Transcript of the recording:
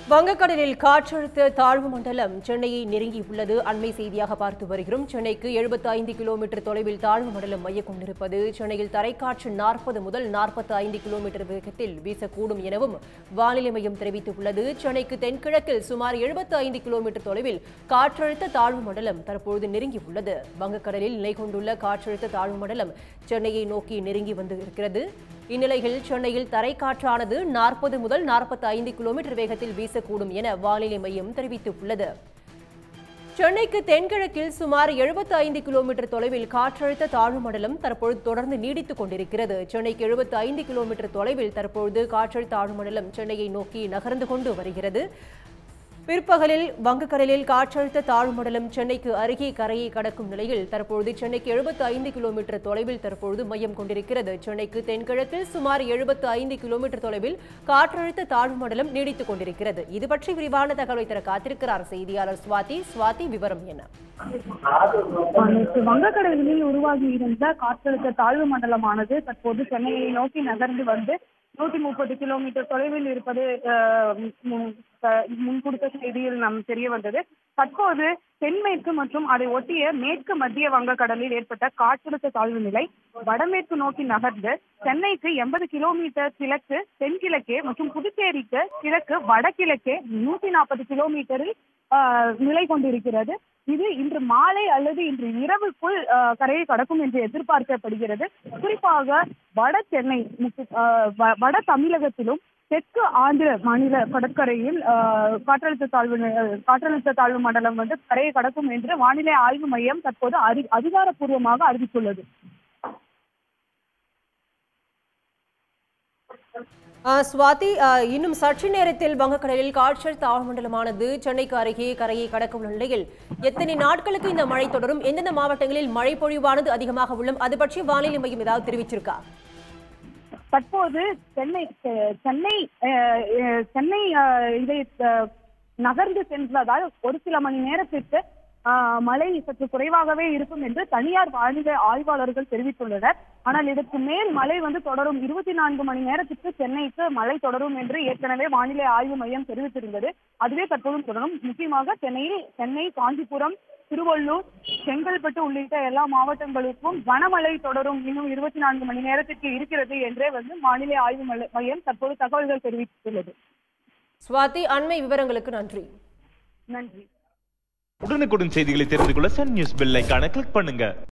வங்கக்கடலில் காற்றழுத்த தாழ்வு மண்டலம் சென்னையை நெருங்கியுள்ளது அண்மை செய்தியாக பார்த்து வருகிறோம் சென்னைக்கு 75 கிலோமீட்டர் தொலைவில் தாழ்வு மண்டலம் மைய கொண்டிருப்பது சென்னையில் தரைக்காற்று நாற்பது முதல் 45 கிலோமீட்டர் வேகத்தில் வீசக்கூடும் எனவும் வானிலை மையம் தெரிவித்துள்ளது சென்னைக்கு தென்கிழக்கில் சுமார் 75 கிலோமீட்டர் தொலைவில் காற்றழுத்த தாழ்வு மண்டலம் தற்பொழுது நெருங்கியுள்ளது வங்கக்கடலில் நிலை கொண்டுள்ள காற்றழுத்த தாழ்வு மண்டலம் சென்னையை நோக்கி நெருங்கி வந்து இருக்கிறது இந்நிலையில் சென்னையில் தரைக்காற்றானது நாற்பது முதல் 45 கிலோமீட்டர் வேகத்தில் வீசக்கூடும் என வானிலை மையம் தெரிவித்துள்ளது சென்னைக்கு தென்கிழக்கில் சுமார் 75 கிலோமீட்டர் தொலைவில் காற்றழுத்த தாழ்வு மண்டலம் தற்பொழுது தொடர்ந்து நீடித்துக் கொண்டிருக்கிறது சென்னைக்கு 75 கிலோமீட்டர் தொலைவில் தற்பொழுது காற்றழுத்த தாழ்வு மண்டலம் சென்னையை நோக்கி நகர்ந்து கொண்டு வருகிறது பிற்பகலில் வங்கக்கடலில் காற்றழுத்த தாழ்வு மண்டலம் சென்னைக்கு அருகே கரையை கடக்கும் நிலையில் தற்பொழுது சென்னைக்கு 75 கிலோமீட்டர் தொலைவில் தற்பொழுது மையம் கொண்டிருக்கிறது சென்னைக்கு தென்கிழக்கில் சுமார் 75 கிலோமீட்டர் தொலைவில் காற்றழுத்த தாழ்வு மண்டலம் நீடித்துக் கொண்டிருக்கிறது இது பற்றி விரிவான தகவலை தர காத்திருக்கிறார் செய்தியாளர் சுவாதி சுவாதி விவரம் என்ன நேற்று வங்கக்கடலில் உருவாகி இருந்த காற்றழுத்த தாழ்வு மண்டலமானது தற்போது சென்னையை நோக்கி நகர்ந்து வந்து நூத்தி முப்பது கிலோமீட்டர் தொலைவில் இருப்பது அஹ், முன் அஹ், முன் கொடுத்த செய்தியில் நாம் தெரிய வந்தது தற்போது தென்மேற்கு மற்றும் அதை ஒட்டிய மேற்கு மத்திய வங்கக்கடலில் ஏற்பட்ட காற்றழுத்த தாழ்வு நிலை வடமேற்கு நோக்கி நகர்ந்து சென்னைக்கு எண்பது கிலோமீட்டர் கிழக்கு தென்கிழக்கே மற்றும் புதுச்சேரிக்கு கிழக்கு வடகிழக்கே நூத்தி நாற்பது கிலோமீட்டரில் ஆஹ், நிலை கொண்டிருக்கிறது இது இன்று மாலை அல்லது இன்று இரவுக்குள் ஆஹ், கரையை கடக்கும் என்று எதிர்பார்க்கப்படுகிறது குறிப்பாக வட சென்னை முக்கு- ஆஹ், வ- வட தமிழகத்திலும் தெற்கு ஆந்திர மாநில கடற்கரையில் ஆஹ், காற்றழுத்த தாழ்வு நி- காற்றழுத்த தாழ்வு மண்டலம் வந்து கரையை கடக்கும் என்று வானிலை ஆய்வு மையம் தற்போது அறி அதிகாரப்பூர்வமாக அறிவித்துள்ளது ஆ, சுவாதி ஆ, இன்னும் சற்று நேரத்தில் வங்கக்கடலில் காற்றழுத்த தாழ்வு மண்டலமானது சென்னைக்கு அருகே கரையை கடக்க உள்ள நிலையில் எத்தனை நாட்களுக்கு இந்த மழை தொடரும் எந்தெந்த மாவட்டங்களில் மழை பொழிவானது அதிகமாக உள்ளம் அது பற்றி வானிலை மையம் ஏதாவது தெரிவிச்சிருக்கா தற்போது சென்னை செ- சென்னை அஹ், அஹ், சென்னை அஹ், இதை அஹ், நகர்ந்து சென்றதால் ஒரு சில மணி நேரத்திற்கு அஹ், மழை சற்று குறைவாகவே இருக்கும் என்று தனியார் வானிலை ஆய்வாளர்கள் தெரிவித்துள்ளனர் ஆனால் இதற்கு மேல் மழை வந்து தொடரும் இருபத்தி நான்கு மணி நேரத்திற்கு சென்னைக்கு மழை தொடரும் என்று ஏற்கனவே வானிலை ஆய்வு மையம் தெரிவித்திருந்தது அதுவே தற்போதும் தொடரும் முக்கியமாக சென்னையில் சென்னை காஞ்சிபுரம் திருவள்ளூர் செங்கல்பட்டு உள்ளிட்ட எல்லா மாவட்டங்களுக்கும் கனமழை தொடரும் இன்னும் இருபத்தி நான்கு மணி நேரத்திற்கு இருக்கிறது என்றே வந்து வானிலை ஆய்வு மைய- மையம் தற்போது தகவல்கள் தெரிவித்துள்ளது சுவாதி அண்மை விவரங்களுக்கு நன்றி நன்றி உடனுக்குடன் செய்திகளை தெரிந்து கொள்ள சன் நியூஸ் பெல் ஐகானை கிளிக் பண்ணுங்க